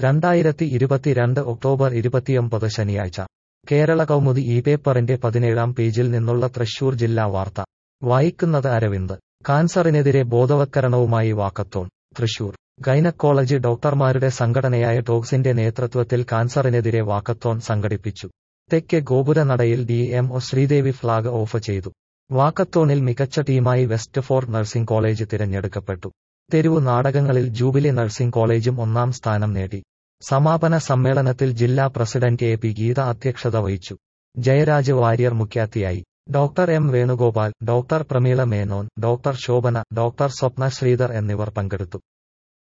രണ്ടായിരത്തി ഇരുപത്തിരണ്ട് ഒക്ടോബർ ഇരുപത്തിയൊമ്പത് ശനിയാഴ്ച കേരള കൗമുദി ഈ പേപ്പറിന്റെ പതിനേഴാം പേജിൽ നിന്നുള്ള തൃശൂർ ജില്ലാ വാർത്ത വായിക്കുന്നത് അരവിന്ദ് കാൻസറിനെതിരെ ബോധവത്കരണവുമായി വാക്കത്തോൺ തൃശൂർ ഗൈനക്കോളജി ഡോക്ടർമാരുടെ സംഘടനയായ ടോക്സിന്റെ നേതൃത്വത്തിൽ കാൻസറിനെതിരെ വാക്കത്തോൺ സംഘടിപ്പിച്ചു തെക്ക് ഗോപുരനടയിൽ D M O Sreedevi flag off ചെയ്തു വാക്കത്തോണിൽ മികച്ച ടീമായി വെസ്റ്റ് ഫോർട്ട് നഴ്സിംഗ് കോളേജ് തിരഞ്ഞെടുക്കപ്പെട്ടു തെരുവു നാടകങ്ങളിൽ ജൂബിലി നഴ്സിംഗ് കോളേജും ഒന്നാം സ്ഥാനം നേടി സമാപന സമ്മേളനത്തിൽ ജില്ലാ പ്രസിഡന്റ് എ പി ഗീത അധ്യക്ഷത വഹിച്ചു ജയരാജ് വാര്യർ മുഖ്യാതിയായി doctor M Venugopal doctor Prameela Menon doctor Shobhana doctor Swapna Sreedhar എന്നിവർ പങ്കെടുത്തു